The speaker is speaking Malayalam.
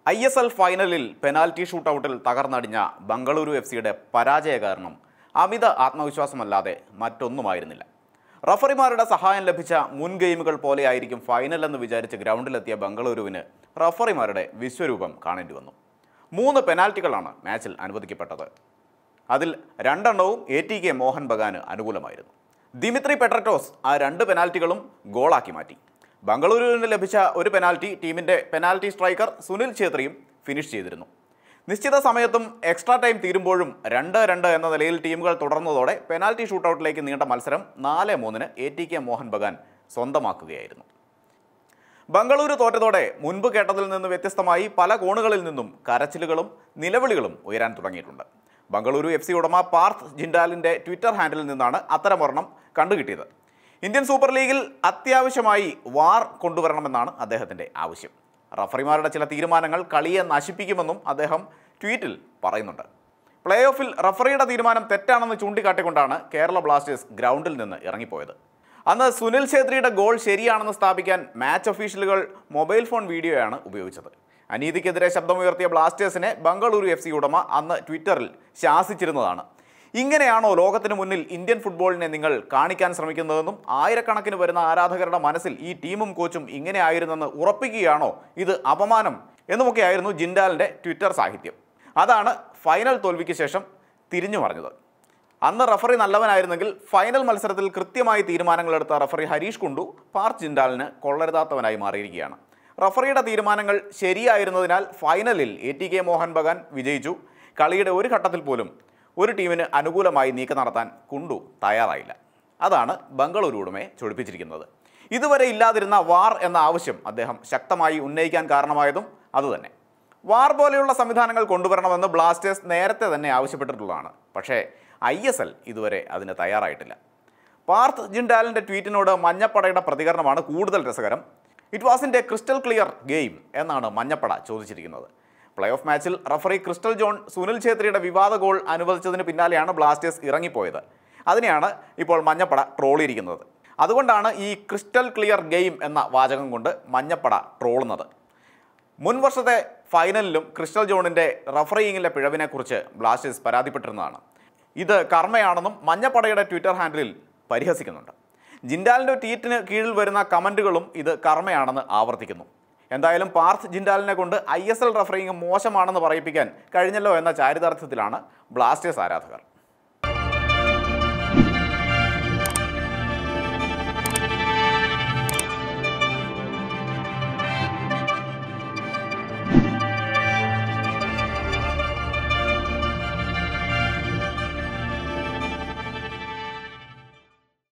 ഐ എസ് എൽ ഫൈനലിൽ പെനാൽറ്റി ഷൂട്ടൗട്ടിൽ തകർന്നടിഞ്ഞ ബംഗളൂരു എഫ് സിയുടെ പരാജയ കാരണം അമിത ആത്മവിശ്വാസമല്ലാതെ മറ്റൊന്നുമായിരുന്നില്ല റഫറിമാരുടെ സഹായം ലഭിച്ച മുൻ ഗെയിമുകൾ പോലെയായിരിക്കും ഫൈനൽ എന്ന് വിചാരിച്ച് ഗ്രൗണ്ടിലെത്തിയ ബംഗളൂരുവിന് റഫറിമാരുടെ വിശ്വരൂപം കാണേണ്ടി വന്നു മൂന്ന് പെനാൽറ്റികളാണ് മാച്ചിൽ അനുവദിക്കപ്പെട്ടത് അതിൽ രണ്ടെണ്ണവും എ ടി കെ മോഹൻ ബഗാന് അനുകൂലമായിരുന്നു ദിമിത്രി പെട്രറ്റോസ് ആ രണ്ട് പെനാൽറ്റികളും ഗോളാക്കി മാറ്റി ബംഗളൂരുവിന് ലഭിച്ച ഒരു പെനാൽറ്റി ടീമിൻ്റെ പെനാൽറ്റി സ്ട്രൈക്കർ സുനിൽ ഛേത്രിയും ഫിനിഷ് ചെയ്തിരുന്നു നിശ്ചിത സമയത്തും എക്സ്ട്രാ ടൈം തീരുമ്പോഴും രണ്ട് രണ്ട് എന്ന നിലയിൽ ടീമുകൾ തുടർന്നതോടെ പെനാൽറ്റി ഷൂട്ടൗട്ടിലേക്ക് നീണ്ട മത്സരം നാല് മൂന്നിന് A T K Mohun Bagan സ്വന്തമാക്കുകയായിരുന്നു ബംഗളൂരു തോറ്റതോടെ മുൻപ് കേട്ടതിൽ നിന്ന് വ്യത്യസ്തമായി പല കോണുകളിൽ നിന്നും കരച്ചിലുകളും നിലവിളികളും ഉയരാൻ തുടങ്ങിയിട്ടുണ്ട് ബംഗളൂരു എഫ് സി ഉടമ പാർത്ത് ജിൻഡാലിൻ്റെ ട്വിറ്റർ ഹാൻഡിലിൽ നിന്നാണ് അത്തരമൊരെണ്ണം കണ്ടുകിട്ടിയത് ഇന്ത്യൻ സൂപ്പർ ലീഗിൽ അത്യാവശ്യമായി വാർ കൊണ്ടുവരണമെന്നാണ് അദ്ദേഹത്തിൻ്റെ ആവശ്യം റഫറിമാരുടെ ചില തീരുമാനങ്ങൾ കളിയെ നശിപ്പിക്കുമെന്നും അദ്ദേഹം ട്വീറ്റിൽ പറയുന്നുണ്ട് പ്ലേ ഓഫിൽ റഫറിയുടെ തീരുമാനം തെറ്റാണെന്ന് ചൂണ്ടിക്കാട്ടിക്കൊണ്ടാണ് കേരള ബ്ലാസ്റ്റേഴ്സ് ഗ്രൗണ്ടിൽ നിന്ന് ഇറങ്ങിപ്പോയത് അന്ന് സുനിൽ ഛേത്രിയുടെ ഗോൾ ശരിയാണെന്ന് സ്ഥാപിക്കാൻ മാച്ച് ഒഫീഷ്യലുകൾ മൊബൈൽ ഫോൺ വീഡിയോയാണ് ഉപയോഗിച്ചത് അനീതിക്കെതിരെ ശബ്ദമുയർത്തിയ ബ്ലാസ്റ്റേഴ്സിനെ ബംഗളൂരു എഫ് സി ഉടമ അന്ന് ട്വിറ്ററിൽ ശാസിച്ചിരുന്നതാണ് ഇങ്ങനെയാണോ ലോകത്തിന് മുന്നിൽ ഇന്ത്യൻ ഫുട്ബോളിനെ നിങ്ങൾ കാണിക്കാൻ ശ്രമിക്കുന്നതെന്നും ആയിരക്കണക്കിന് വരുന്ന ആരാധകരുടെ മനസ്സിൽ ഈ ടീമും കോച്ചും ഇങ്ങനെ ആയിരുന്നെന്ന് ഉറപ്പിക്കുകയാണോ ഇത് അപമാനം എന്നുമൊക്കെയായിരുന്നു ജിൻഡാലിൻ്റെ ട്വിറ്റർ സാഹിത്യം അതാണ് ഫൈനൽ തോൽവിക്ക് ശേഷം തിരിഞ്ഞു പറഞ്ഞത് അന്ന് റഫറി നല്ലവനായിരുന്നെങ്കിൽ ഫൈനൽ മത്സരത്തിൽ കൃത്യമായി തീരുമാനങ്ങളെടുത്ത റഫറി ഹരീഷ് കുണ്ടു പാർത്ത് ജിൻഡാലിന് കൊള്ളരുതാത്തവനായി മാറിയിരിക്കുകയാണ് റഫറിയുടെ തീരുമാനങ്ങൾ ശരിയായിരുന്നതിനാൽ ഫൈനലിൽ A T K Mohun Bagan വിജയിച്ചു കളിയുടെ ഒരു ഘട്ടത്തിൽ പോലും ഒരു ടീമിന് അനുകൂലമായി നീക്കം നടത്താൻ കുണ്ടു തയ്യാറായില്ല അതാണ് ബംഗളൂരു ഉടമയെ ചൊടിപ്പിച്ചിരിക്കുന്നത് ഇതുവരെ ഇല്ലാതിരുന്ന വാർ എന്ന ആവശ്യം അദ്ദേഹം ശക്തമായി ഉന്നയിക്കാൻ കാരണമായതും അതുതന്നെ വാർ പോലെയുള്ള സംവിധാനങ്ങൾ കൊണ്ടുവരണമെന്ന് ബ്ലാസ്റ്റേഴ്സ് നേരത്തെ തന്നെ ആവശ്യപ്പെട്ടിട്ടുള്ളതാണ് പക്ഷേ ഐ എസ് എൽ ഇതുവരെ അതിന് തയ്യാറായിട്ടില്ല പാർത്ത് ജിൻഡാലിൻ്റെ ട്വീറ്റിനോട് മഞ്ഞപ്പടയുടെ പ്രതികരണമാണ് കൂടുതൽ രസകരം it was in a crystal clear game എന്നാണ് മഞ്ഞപ്പട ചോദിച്ചിരിക്കുന്നത് പ്ലേ ഓഫ് മാച്ചിൽ റഫറി ക്രിസ്റ്റൽ ജോൺ സുനിൽ ഛേത്രിയുടെ വിവാദ ഗോൾ അനുവദിച്ചതിന് പിന്നാലെയാണ് ബ്ലാസ്റ്റേഴ്സ് ഇറങ്ങിപ്പോയത് അതിനെയാണ് ഇപ്പോൾ മഞ്ഞപ്പട ട്രോളിയിരിക്കുന്നത് അതുകൊണ്ടാണ് ഈ ക്രിസ്റ്റൽ ക്ലിയർ ഗെയിം എന്ന വാചകം കൊണ്ട് മഞ്ഞപ്പട ട്രോളുന്നത് മുൻ വർഷത്തെ ഫൈനലിലും ക്രിസ്റ്റൽ ജോണിൻ്റെ റഫറിയിങ്ങിലെ പിഴവിനെക്കുറിച്ച് ബ്ലാസ്റ്റേഴ്സ് പരാതിപ്പെട്ടിരുന്നതാണ് ഇത് കർമ്മയാണെന്നും മഞ്ഞപ്പടയുടെ ട്വിറ്റർ ഹാൻഡിലിൽ പരിഹസിക്കുന്നുണ്ട് ജിൻഡാലിൻ്റെ ട്വീറ്റിന് കീഴിൽ വരുന്ന കമൻറ്റുകളും ഇത് കർമ്മയാണെന്ന് ആവർത്തിക്കുന്നു എന്തായാലും പാർത്ത് ജിൻഡാലിനെ കൊണ്ട് ഐ എസ് എൽ റഫറിങ് മോശമാണെന്ന് പറയിപ്പിക്കാൻ കഴിഞ്ഞല്ലോ എന്ന ചാരിതാർത്ഥ്യത്തിലാണ് ബ്ലാസ്റ്റേഴ്സ് ആരാധകർ